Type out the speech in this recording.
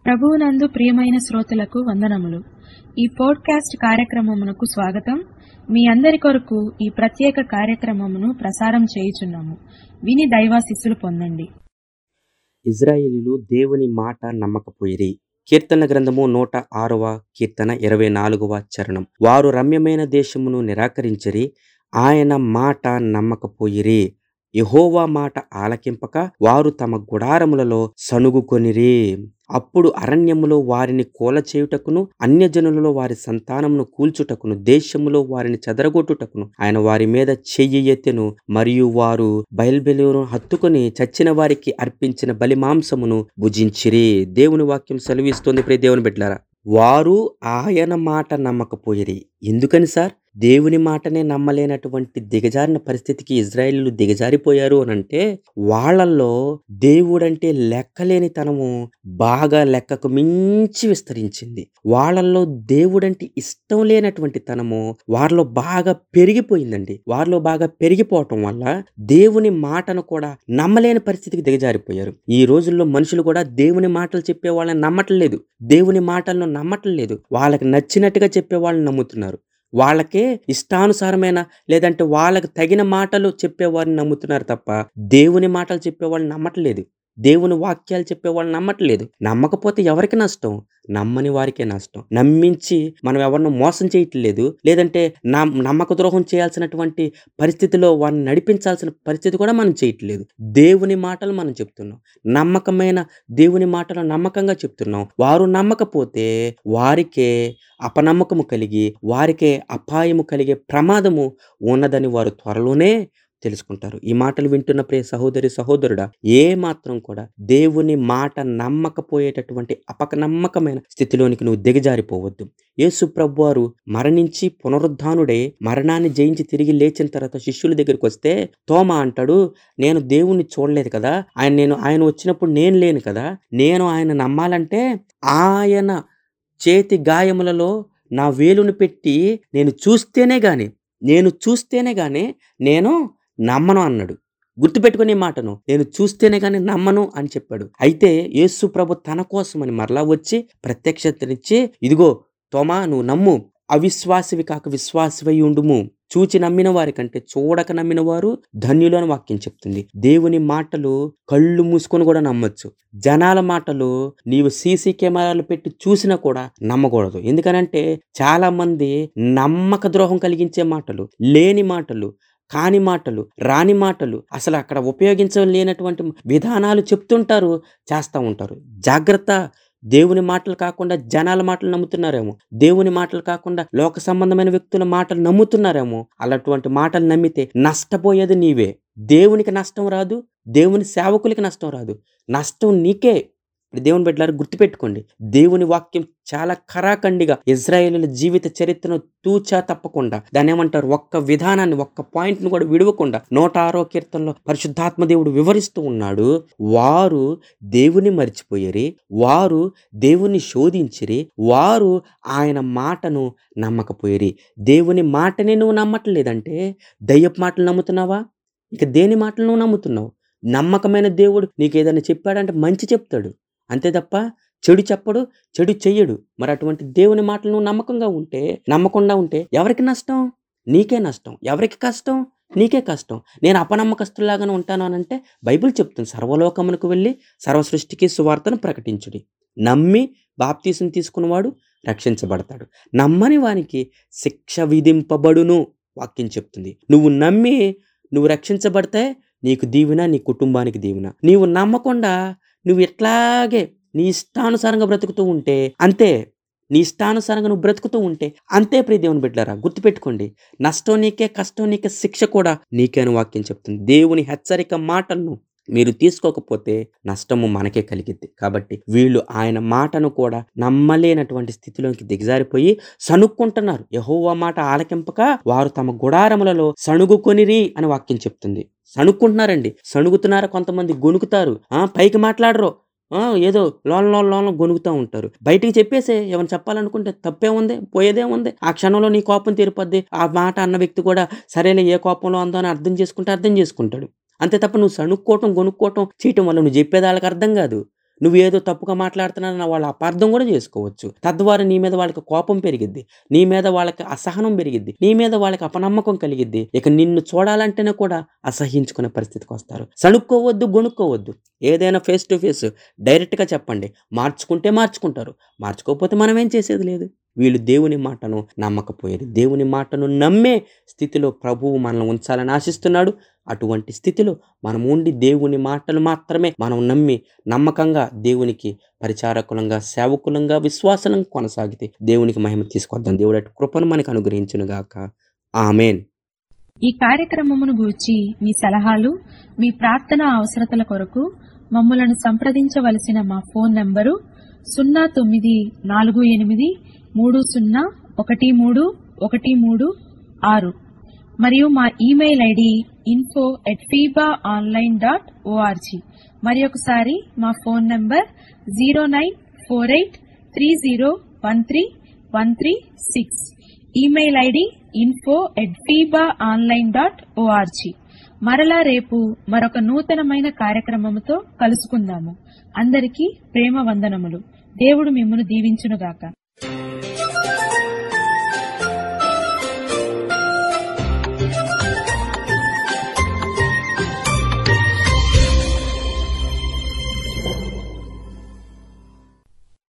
ప్రభువునందు ప్రియమైన శ్రోతలకు వందనములు ఈ పోడ్కాస్ట్ కార్యక్రమమునకు స్వాగతం మీ అందరి కొరకు ఈ ప్రత్యేక కార్యక్రమమును ప్రసారం చేయుచున్నాము విని దైవాశిస్సులు పొందండి ఇజ్రాయేలీలు దేవుని మాట నమ్మకపోయిరి కీర్తన గ్రంథము నూట ఆరవ కీర్తన ఇరవై నాలుగవ చరణం వారు రమ్యమైన దేశమును నిరాకరించిరి ఆయన మాట నమ్మకపోయిరి యెహోవా మాట ఆలకింపక వారు తమ గుడారములలో సణుగుకొనిరి అప్పుడు అరణ్యములో వారిని కూలచేయుటకును అన్యజనులలో వారి సంతానమును కూల్చుటకును దేశములో వారిని చెదరగొట్టుటకును ఆయన వారి మీద చెయ్యి ఎత్తెను మరియు వారు బయల్బెలును హత్తుకొని చచ్చిన వారికి అర్పించిన బలి మాంసమును భుజించిరి దేవుని వాక్యం సెలవిస్తుంది ప్రియ దేవుని బిడ్డలారా వారు ఆయన మాట నమ్మకపోయిరి ఎందుకని సార్ దేవుని మాటనే నమ్మలేనటువంటి దిగజారిన పరిస్థితికి ఇజ్రాయేలీలు దిగజారిపోయారు అని అంటే వాళ్ళల్లో దేవుడంటే లెక్కలేని తనము బాగా లెక్కకు మించి విస్తరించింది వాళ్ళల్లో దేవుడంటే ఇష్టం లేనటువంటి తనము వారిలో బాగా పెరిగిపోయిందండి వారిలో బాగా పెరిగిపోవటం వల్ల దేవుని మాటను కూడా నమ్మలేని పరిస్థితికి దిగజారిపోయారు ఈ రోజుల్లో మనుషులు కూడా దేవుని మాటలు చెప్పే వాళ్ళని నమ్మట్లేదు దేవుని మాటలను నమ్మట్లేదు వాళ్ళకి నచ్చినట్టుగా చెప్పే వాళ్ళని నమ్ముతున్నారు వాళ్ళకే ఇష్టానుసారమైన లేదంటే వాళ్ళకి తగిన మాటలు చెప్పేవారిని నమ్ముతున్నారు తప్ప దేవుని మాటలు చెప్పేవాళ్ళని నమ్మట్లేదు దేవుని వాక్యాలు చెప్పేవాళ్ళని నమ్మట్లేదు నమ్మకపోతే ఎవరికి నష్టం నమ్మని వారికే నష్టం నమ్మించి మనం ఎవరిని మోసం చేయట్లేదు లేదంటే నమ్ నమ్మక ద్రోహం చేయాల్సినటువంటి పరిస్థితిలో వారిని నడిపించాల్సిన పరిస్థితి కూడా మనం చేయట్లేదు దేవుని మాటలు మనం చెప్తున్నాం నమ్మకమైన దేవుని మాటలు నమ్మకంగా చెప్తున్నాం వారు నమ్మకపోతే వారికే అపనమ్మకము కలిగి వారికే అపాయము కలిగే ప్రమాదము ఉన్నదని వారు త్వరలోనే తెలుసుకుంటారు ఈ మాటలు వింటున్న ప్రియ సహోదరి సహోదరుడా ఏ మాత్రం కూడా దేవుని మాట నమ్మకపోయేటటువంటి అపనమ్మకమైన స్థితిలోనికి నువ్వు దిగజారిపోవద్దు యేసు ప్రభు వారు మరణించి పునరుద్ధానుడే మరణాన్ని జయించి తిరిగి లేచిన తర్వాత శిష్యుల దగ్గరికి వస్తే తోమ అంటాడు నేను దేవుణ్ణి చూడలేదు కదా ఆయన నేను ఆయన వచ్చినప్పుడు నేను లేను కదా నేను ఆయన నమ్మాలంటే ఆయన చేతి గాయములలో నా వేలును పెట్టి నేను చూస్తేనే గాని నేను చూస్తేనే గాని నేను నమ్మను అన్నాడు గుర్తుపెట్టుకునే మాటను నేను చూస్తేనే కానీ నమ్మను అని చెప్పాడు అయితే యేసు ప్రభు తన కోసమని మరలా వచ్చి ప్రత్యక్షతనిచ్చి ఇదిగో తోమా నువ్వు నమ్ము అవిశ్వాసివి కాక విశ్వాసివై ఉండుము చూచి నమ్మిన వారి కంటే చూడక నమ్మిన వారు ధన్యులు అని వాక్యం చెప్తుంది దేవుని మాటలు కళ్ళు మూసుకొని కూడా నమ్మొచ్చు జనాల మాటలు నీవు సీసీ కెమెరాలు పెట్టి చూసినా కూడా నమ్మకూడదు ఎందుకనంటే చాలా మంది నమ్మక ద్రోహం కలిగించే మాటలు లేని మాటలు కాని మాటలు రాని మాటలు అసలు అక్కడ ఉపయోగించలేనటువంటి విధానాలు చెప్తుంటారు చేస్తూ ఉంటారు జాగ్రత్త దేవుని మాటలు కాకుండా జనాల మాటలు నమ్ముతున్నారేమో దేవుని మాటలు కాకుండా లోక సంబంధమైన వ్యక్తుల మాటలు నమ్ముతున్నారేమో అలాంటి మాటలు నమ్మితే నష్టపోయేది నీవే దేవునికి నష్టం రాదు దేవుని సేవకులకి నష్టం రాదు నష్టం నీకే ఇప్పుడు దేవుని బిడ్డలారు గుర్తుపెట్టుకోండి దేవుని వాక్యం చాలా ఖరాఖండిగా ఇజ్రాయేలీల జీవిత చరిత్రను తూచా తప్పకుండా దాన్ని ఏమంటారు ఒక్క విధానాన్ని ఒక్క పాయింట్ను కూడా విడవకుండా నూట ఆరో కీర్తనలో పరిశుద్ధాత్మ దేవుడు వివరిస్తూ ఉన్నాడు వారు దేవుని మర్చిపోయారి వారు దేవుని శోధించిరి వారు ఆయన మాటను నమ్మకపోయిరి దేవుని మాటని నువ్వు నమ్మట్లేదంటే దయ్యపు మాటలు నమ్ముతున్నావా ఇక దేని మాటలు నువ్వు నమ్ముతున్నావు నమ్మకమైన దేవుడు నీకు ఏదైనా చెప్పాడంటే మంచి చెప్తాడు అంతే తప్ప చెడు చెప్పడు చెడు చెయ్యడు మరి అటువంటి దేవుని మాటలు నువ్వు నమ్మకంగా ఉంటే నమ్మకుండా ఉంటే ఎవరికి నష్టం నీకే నష్టం ఎవరికి కష్టం నీకే కష్టం నేను అపనమ్మకస్తులాగానే ఉంటాను అని అంటే బైబిల్ చెప్తుంది సర్వలోకమునకు వెళ్ళి సర్వ సృష్టికి సువార్తను ప్రకటించుడి నమ్మి బాప్తీసం తీసుకున్నవాడు రక్షించబడతాడు నమ్మని వానికి శిక్ష విధింపబడును వాక్యం చెప్తుంది నువ్వు నమ్మి నువ్వు రక్షించబడితే నీకు దీవెన నీ కుటుంబానికి దీవెన నీవు నమ్మకుండా నువ్వు ఎట్లాగే నీ ఇష్టానుసారంగా బ్రతుకుతూ ఉంటే అంతే నీ ఇష్టానుసారంగా నువ్వు బ్రతుకుతూ ఉంటే అంతే ప్రియ దేవుని బిడ్డలారా గుర్తుపెట్టుకోండి నష్టం నీకే కష్టం నీకే శిక్ష కూడా నీకే అని వాక్యం చెప్తుంది దేవుని హెచ్చరిక మాటలను మీరు తీసుకోకపోతే నష్టము మనకే కలిగిద్ది కాబట్టి వీళ్ళు ఆయన మాటను కూడా నమ్మలేనటువంటి స్థితిలోకి దిగజారిపోయి సణుక్కుంటున్నారు యహోవా మాట ఆలకింపక వారు తమ గుడారములలో సణుగుకొనిరి అని వాక్యం చెప్తుంది సణుక్కుంటున్నారండి సణుగుతున్నారు కొంతమంది గొణుకుతారు ఆ పైకి మాట్లాడరు ఆ, ఏదో లోన లోన లోన గొనుగుతూ ఉంటారు బయటికి చెప్పేసే ఏమైనా చెప్పాలనుకుంటే తప్పే ఉంది పోయేదే ఉంది ఆ క్షణంలో నీ కోపం తీరిపోద్ది ఆ మాట అన్న వ్యక్తి కూడా సరేలే ఏ కోపంలో ఉందో అని అర్థం చేసుకుంటే అర్థం చేసుకుంటాడు అంతే తప్ప నువ్వు సణుక్కోవటం గొనుక్కోవటం చేయటం వల్ల నువ్వు చెప్పేది వాళ్ళకి అర్థం కాదు నువ్వు ఏదో తప్పుగా మాట్లాడుతున్నానని వాళ్ళు అపార్థం కూడా చేసుకోవచ్చు తద్వారా నీ మీద వాళ్ళకి కోపం పెరిగిద్ది నీ మీద వాళ్ళకి అసహనం పెరిగిద్ది నీ మీద వాళ్ళకి అపనమ్మకం కలిగిద్ది ఇక నిన్ను చూడాలంటేనే కూడా అసహించుకునే పరిస్థితికి వస్తారు సణుక్కోవద్దు గొనుక్కోవద్దు ఏదైనా ఫేస్ టు ఫేస్ డైరెక్ట్గా చెప్పండి మార్చుకుంటే మార్చుకుంటారు మార్చుకోకపోతే మనం ఏం చేసేది లేదు వీళ్ళు దేవుని మాటను నమ్మకపోయారు దేవుని మాటను నమ్మే స్థితిలో ప్రభువు మనల్ని ఉంచాలని ఆశిస్తున్నాడు అటువంటి స్థితిలో మనం ఉండి దేవుని మాటలు మాత్రమే మనం నమ్మి నమ్మకంగా దేవునికి పరిచారకులంగా సేవకులంగా విశ్వాసం కొనసాగితే దేవునికి మహిమ తీసుకొద్దాం దేవుడు అటు కృపను మనకు అనుగ్రహించునుగాక ఆమెన్ ఈ కార్యక్రమమును గూర్చి మీ సలహాలు మీ ప్రార్థన అవసరతల కొరకు మమ్మలను సంప్రదించవలసిన మా ఫోన్ నంబరు సున్నా తొమ్మిది నాలుగు ఎనిమిది మూడు సున్నా ఒకటి మూడు ఒకటి మూడు ఆరు మరియు మా email ID info at Feeba online dot O R G మరి ఒకసారి మా phone number zero nine four eight three zero one three one three six email ID info at Feeba online dot O R G మరలా రేపు మరొక నూతనమైన కార్యక్రమముతో కలుసుకుందాము అందరికీ ప్రేమ వందనములు దేవుడు మిమ్మను దీవించునుగాక